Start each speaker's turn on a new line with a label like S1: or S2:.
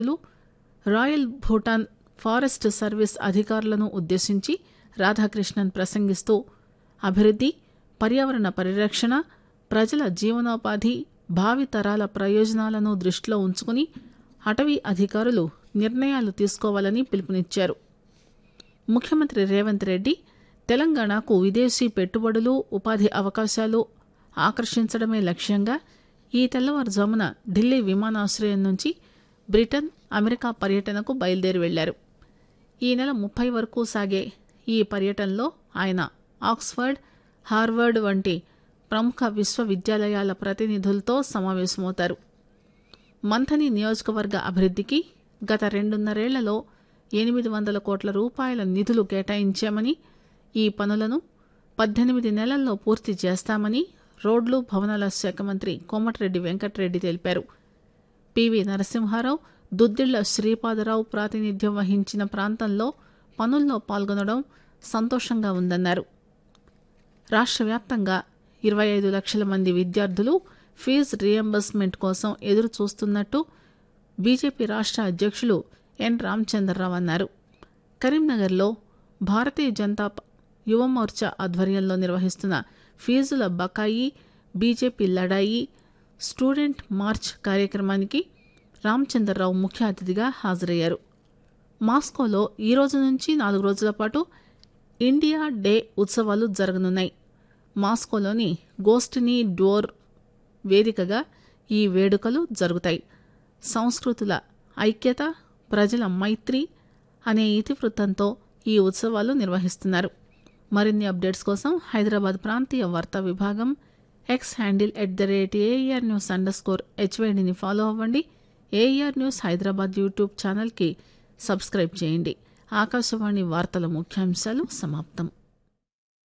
S1: లు royal Bhutan forest service అధికారులను ఉద్దేశించి రాధాకృష్ణన్ ప్రసంగిస్తూ అభివృద్ది పర్యావరణ పరిరక్షణ ప్రజల జీవనోపాధి భావి తరాల ప్రయోజనాలను దృష్టిలో ఉంచుకుని అటవీ అధికారులు నిర్ణయాలు తీసుకోవాలని పిలుపునిచ్చారు ముఖ్యమంత్రి రేవంత్ రెడ్డి తెలంగాణకు విదేశీ పెట్టుబడులు ఉపాధి అవకాశాలు ఆకర్షించడమే లక్ష్యంగా ఈ తెల్లవారుజామున ఢిల్లీ విమానాశ్రయం నుంచి బ్రిటన్ అమెరికా పర్యటనకు బయలుదేరి వెళ్లారు ఈ నెల ముప్పై వరకు సాగే ఈ పర్యటనలో ఆయన ఆక్స్ఫర్డ్ హార్వర్డ్ వంటి ప్రముఖ విశ్వవిద్యాలయాల ప్రతినిధులతో సమావేశమవుతారు మంథని నియోజకవర్గ అభివృద్ధికి గత రెండున్నరేళ్లలో ఎనిమిది వందల కోట్ల రూపాయల నిధులు కేటాయించామని ఈ పనులను పద్దెనిమిది నెలల్లో పూర్తి చేస్తామని రోడ్లు భవనాల శాఖ మంత్రి కోమటిరెడ్డి వెంకటరెడ్డి తెలిపారు పివి నరసింహారావు దుద్దిళ్ల శ్రీపాదరావు ప్రాతినిధ్యం వహించిన ప్రాంతంలో పనుల్లో పాల్గొనడం సంతోషంగా ఉందన్నారు రాష్ట్ర వ్యాప్తంగా ఇరవై ఐదు లక్షల మంది విద్యార్థులు ఫీజు రియంబర్స్మెంట్ కోసం ఎదురు చూస్తున్నట్టు బీజేపీ రాష్ట్ర అధ్యక్షులు ఎన్ రామచంద్రరావు అన్నారు కరీంనగర్లో భారతీయ జనతా ప- యువ మోర్చా ఆధ్వర్యంలో నిర్వహిస్తున్న ఫీజుల బకాయి బీజేపీ లడాయి స్టూడెంట్ మార్చ్ కార్యక్రమానికి రామచంద్రరావు ముఖ్య అతిథిగా హాజరయ్యారు మాస్కోలో ఈ రోజు నుంచి నాలుగు రోజుల పాటు ఇండియా డే ఉత్సవాలు జరగనున్నాయి మాస్కోలోని గోస్టినీ డోర్ వేదికగా ఈ వేడుకలు జరుగుతాయి సంస్కృతుల ఐక్యత ప్రజల మైత్రి అనే ఇతివృత్తంతో ఈ ఉత్సవాలు నిర్వహిస్తున్నారు మరిన్ని అప్డేట్స్ కోసం హైదరాబాద్ ప్రాంతీయ వార్తా విభాగం X handle at the rate AIR news underscore హెచ్వైడిని ఫాలో అవ్వండి ఏఆర్ న్యూస్ హైదరాబాద్ యూట్యూబ్ ఛానల్కి సబ్స్క్రైబ్ చేయండి ఆకాశవాణి వార్తల ముఖ్యాంశాలు సమాప్తం